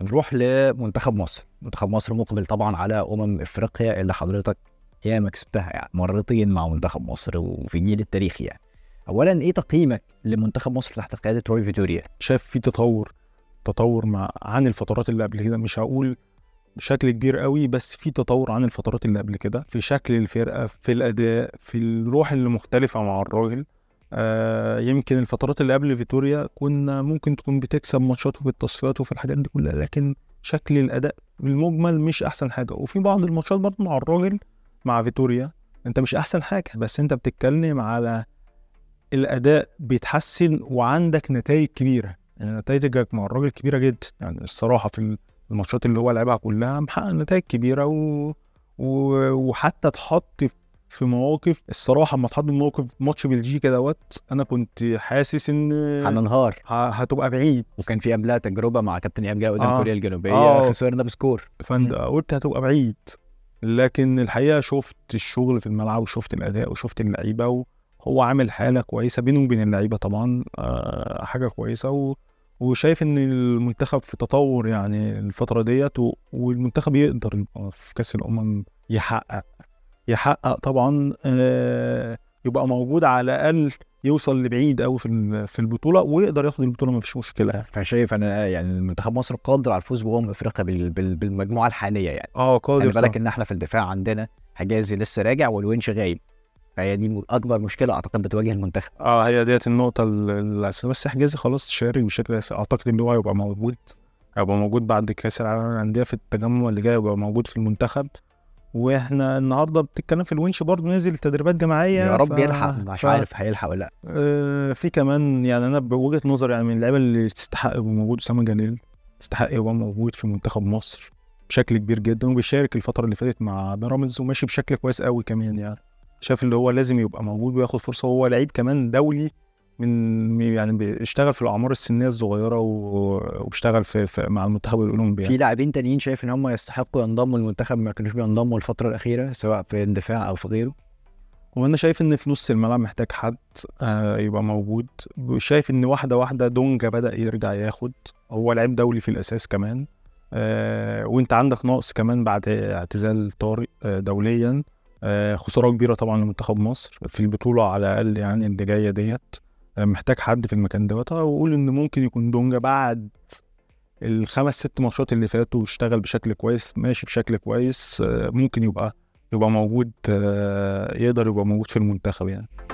نروح لمنتخب مصر منتخب مصر مقبل طبعا على امم افريقيا اللي حضرتك ياما كسبتها يعني مرتين مع منتخب مصر وفي جيل التاريخ يعني اولا ايه تقييمك لمنتخب مصر تحت قياده روي فيتوريا شايف في تطور تطور مع عن الفترات اللي قبل كده مش هقول بشكل كبير قوي بس في تطور عن الفترات اللي قبل كده في شكل الفرقه في الاداء في الروح اللي مختلفه مع الراجل آه يمكن الفترات اللي قبل فيتوريا كنا ممكن تكون بتكسب ماتشات وفي التصفيات وفي الحاجات دي كلها لكن شكل الاداء بالمجمل مش احسن حاجه وفي بعض الماتشات برضه مع الراجل مع فيتوريا انت مش احسن حاجه بس انت بتتكلم على الاداء بيتحسن وعندك نتائج كبيره يعني نتائجك مع الراجل كبيره جدا يعني الصراحه في الماتشات اللي هو لعبها كلها محقق نتائج كبيره و... و... وحتى اتحط في مواقف الصراحه لما اتحط في موقف ماتش بلجيكا دوت انا كنت حاسس ان هننهار ه- هتبقى بعيد وكان في قبلها تجربه مع كابتن ايهاب جلال قدام آه. كوريا الجنوبيه آه. خسرنا بسكور فانت قلت هتبقى بعيد لكن الحقيقه شفت الشغل في الملعب وشفت الاداء وشفت اللعيبه وهو عامل حاله كويسه بينه وبين اللعيبه طبعا آه حاجه كويسه و وشايف ان المنتخب في تطور يعني الفتره ديت و- والمنتخب يقدر يبقى في كاس الامم يحقق يحقق طبعا آه يبقى موجود على الاقل يوصل لبعيد قوي في ال- في البطوله ويقدر ياخد البطوله ما فيش مشكله يعني فشايف انا يعني المنتخب مصر قادر على الفوز بامم افريقيا بال- بال- بالمجموعه الحاليه يعني اه قادر خلي بالك طبعاً. ان احنا في الدفاع عندنا حجازي لسه راجع والونش غايب فهي دي م- اكبر مشكله اعتقد بتواجه المنتخب اه هي ديت النقطة ال- الأساسية بس حجازي خلاص شارك بشكل أساسي أعتقد إن هو هيبقى موجود هيبقى موجود بعد كأس العالم للأندية في التجمع اللي جاي هيبقى موجود في المنتخب واحنا النهارده بتتكلم في الونش برضه نازل تدريبات جماعية يا رب ف- يلحق مش ف- عارف هيلحق ولا لا آه في كمان يعني أنا بوجهة نظري يعني من اللعيبة اللي تستحق يبقى موجود أسامة جليل يستحق يبقى موجود في منتخب مصر بشكل كبير جدا وبيشارك الفترة اللي فاتت مع بيراميدز وماشي بشكل كويس قوي كمان يعني شاف اللي هو لازم يبقى موجود وياخد فرصة وهو لعيب كمان دولي من يعني بيشتغل في الأعمار السنية الصغيرة و- وبيشتغل في, في مع المنتخب الأولمبي يعني. في لاعبين تانيين شايف ان هم يستحقوا ينضموا للمنتخب ما كانوش بينضموا الفتره الاخيره سواء في الدفاع او في غيره وانا شايف ان في نص الملعب محتاج حد آه يبقى موجود شايف ان واحده واحده دونجا بدا يرجع ياخد هو لعيب دولي في الاساس كمان آه وانت عندك نقص كمان بعد اعتزال طارق آه دوليا آه خساره كبيره طبعا لمنتخب مصر في البطوله على الاقل يعني اللي جايه ديت آه محتاج حد في المكان دوت واقول ان ممكن يكون دونجا بعد الخمس ست ماتشات اللي فاتوا اشتغل بشكل كويس ماشي بشكل كويس آه ممكن يبقى يبقى موجود آه، يقدر يبقى موجود في المنتخب يعني